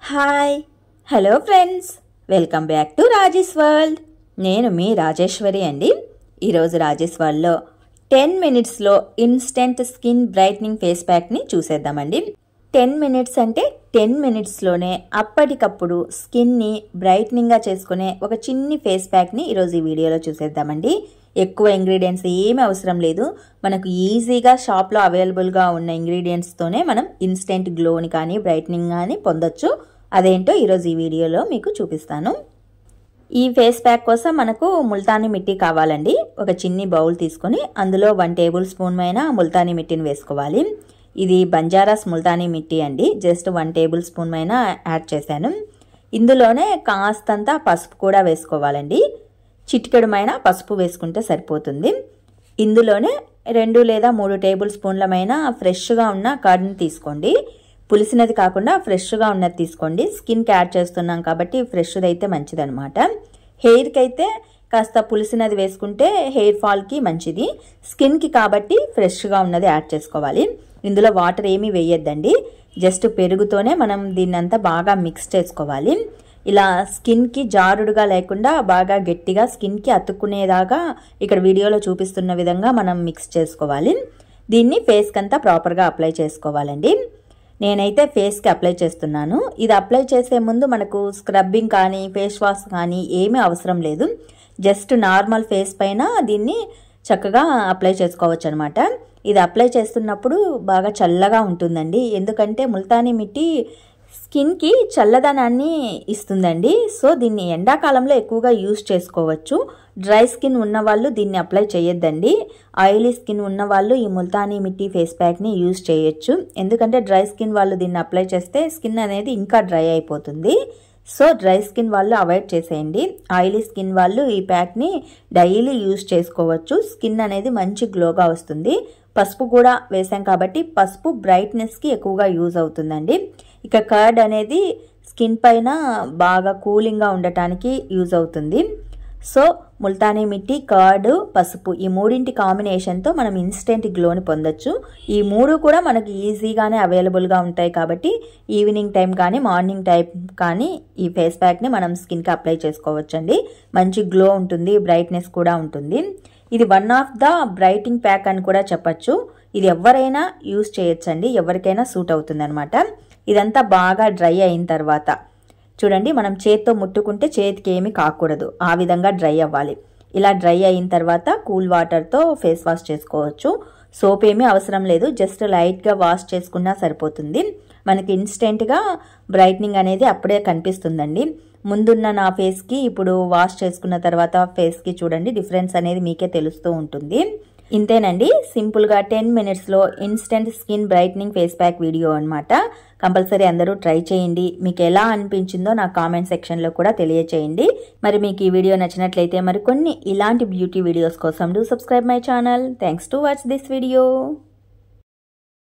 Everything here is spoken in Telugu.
hi hello friends welcome back to Rajesh world నేను మీ రాజేశ్వరి అండి ఈరోజు రాజేష్ వరల్డ్లో టెన్ మినిట్స్లో ఇన్స్టెంట్ స్కిన్ బ్రైట్నింగ్ ఫేస్ ప్యాక్ని చూసేద్దామండి టెన్ మినిట్స్ అంటే టెన్ మినిట్స్లోనే అప్పటికప్పుడు స్కిన్ని బ్రైట్నింగ్గా చేసుకునే ఒక చిన్ని ఫేస్ ప్యాక్ని ఈరోజు ఈ వీడియోలో చూసేద్దామండి ఎక్కువ ఇంగ్రీడియంట్స్ ఏమీ అవసరం లేదు మనకు ఈజీగా షాప్లో అవైలబుల్గా ఉన్న ఇంగ్రీడియంట్స్తోనే మనం ఇన్స్టెంట్ గ్లోని కానీ బ్రైట్నింగ్ కానీ పొందొచ్చు అదేంటో ఈరోజు ఈ వీడియోలో మీకు చూపిస్తాను ఈ ఫేస్ ప్యాక్ కోసం మనకు ముల్తానీ మిట్టి కావాలండి ఒక చిన్ని బౌల్ తీసుకొని అందులో వన్ టేబుల్ స్పూన్ పైన ముల్తానీ మిట్టిని వేసుకోవాలి ఇది బంజారాస్ ముల్తానీ మిట్టి అండి జస్ట్ వన్ టేబుల్ స్పూన్ పైన యాడ్ చేశాను ఇందులోనే కాస్తంత పసుపు కూడా వేసుకోవాలండి చిటికెడుమైన పసుపు వేసుకుంటే సరిపోతుంది ఇందులోనే రెండు లేదా మూడు టేబుల్ స్పూన్లమైన ఫ్రెష్గా ఉన్న కర్డ్ని తీసుకోండి పులిసినది కాకుండా ఫ్రెష్గా ఉన్నది తీసుకోండి స్కిన్కి యాడ్ చేస్తున్నాం కాబట్టి ఫ్రెష్ది అయితే మంచిదనమాట హెయిర్కి అయితే కాస్త పులిసినది వేసుకుంటే హెయిర్ ఫాల్కి మంచిది స్కిన్కి కాబట్టి ఫ్రెష్గా ఉన్నది యాడ్ చేసుకోవాలి ఇందులో వాటర్ ఏమీ వేయొద్దండి జస్ట్ పెరుగుతోనే మనం దీన్నంతా బాగా మిక్స్ చేసుకోవాలి ఇలా స్కిన్కి జారుడుగా లేకుండా బాగా గట్టిగా స్కిన్కి అతుక్కునేదాకా ఇక్కడ వీడియోలో చూపిస్తున్న విధంగా మనం మిక్స్ చేసుకోవాలి దీన్ని ఫేస్కి అంతా ప్రాపర్గా అప్లై చేసుకోవాలండి నేనైతే ఫేస్కి అప్లై చేస్తున్నాను ఇది అప్లై చేసే ముందు మనకు స్క్రబ్బింగ్ కానీ ఫేస్ వాష్ కానీ ఏమీ అవసరం లేదు జస్ట్ నార్మల్ ఫేస్ పైన దీన్ని చక్కగా అప్లై చేసుకోవచ్చు అనమాట ఇది అప్లై చేస్తున్నప్పుడు బాగా చల్లగా ఉంటుందండి ఎందుకంటే ముల్తానీ మిట్టి స్కిన్కి చల్లదనాన్ని ఇస్తుందండి సో దీన్ని ఎండాకాలంలో ఎక్కువగా యూస్ చేసుకోవచ్చు డ్రై స్కిన్ ఉన్న వాళ్ళు దీన్ని అప్లై చేయొద్దండి ఆయిలీ స్కిన్ ఉన్న వాళ్ళు ఈ ముల్తానీ మిట్టి ఫేస్ ప్యాక్ని యూస్ చేయొచ్చు ఎందుకంటే డ్రై స్కిన్ వాళ్ళు దీన్ని అప్లై చేస్తే స్కిన్ అనేది ఇంకా డ్రై అయిపోతుంది సో డ్రై స్కిన్ వాళ్ళు అవాయిడ్ చేసేయండి ఆయిలీ స్కిన్ వాళ్ళు ఈ ప్యాక్ని డైలీ యూస్ చేసుకోవచ్చు స్కిన్ అనేది మంచి గ్లోగా వస్తుంది పసుపు కూడా వేసాం కాబట్టి పసుపు బ్రైట్నెస్కి ఎక్కువగా యూజ్ అవుతుందండి ఇక కర్డ్ అనేది స్కిన్ పైన బాగా కూలింగ్గా ఉండటానికి యూజ్ అవుతుంది సో ముల్తానీ మిట్టి కర్డ్ పసుపు ఈ మూడింటి కాంబినేషన్తో మనం ఇన్స్టెంట్ గ్లోని పొందొచ్చు ఈ మూడు కూడా మనకి ఈజీగానే అవైలబుల్గా ఉంటాయి కాబట్టి ఈవినింగ్ టైం కానీ మార్నింగ్ టైం కానీ ఈ ఫేస్ ప్యాక్ని మనం స్కిన్కి అప్లై చేసుకోవచ్చండి మంచి గ్లో ఉంటుంది బ్రైట్నెస్ కూడా ఉంటుంది ఇది one of the brightening pack అని కూడా చెప్పచ్చు ఇది ఎవరైనా యూస్ చేయొచ్చండి ఎవరికైనా సూట్ అవుతుంది అనమాట ఇదంతా బాగా డ్రై అయిన తర్వాత చూడండి మనం చేత్తో ముట్టుకుంటే చేతికి ఏమీ కాకూడదు ఆ విధంగా డ్రై అవ్వాలి ఇలా డ్రై అయిన తర్వాత కూల్ వాటర్తో ఫేస్ వాష్ చేసుకోవచ్చు సోప్ ఏమీ అవసరం లేదు జస్ట్ లైట్గా వాష్ చేసుకున్నా సరిపోతుంది మనకి ఇన్స్టెంట్గా బ్రైట్నింగ్ అనేది అప్పుడే కనిపిస్తుందండి ముందున్న నా ఫేస్కి ఇప్పుడు వాష్ చేసుకున్న తర్వాత ఫేస్కి చూడండి డిఫరెన్స్ అనేది మీకే తెలుస్తూ ఉంటుంది ఇంతేనండి సింపుల్గా టెన్ మినిట్స్లో instant skin brightening face pack video అనమాట కంపల్సరీ అందరూ ట్రై చేయండి మీకు ఎలా అనిపించిందో నా కామెంట్ సెక్షన్లో కూడా తెలియచేయండి మరి మీకు ఈ వీడియో నచ్చినట్లయితే మరి కొన్ని ఇలాంటి బ్యూటీ వీడియోస్ కోసం do subscribe my channel thanks to watch this video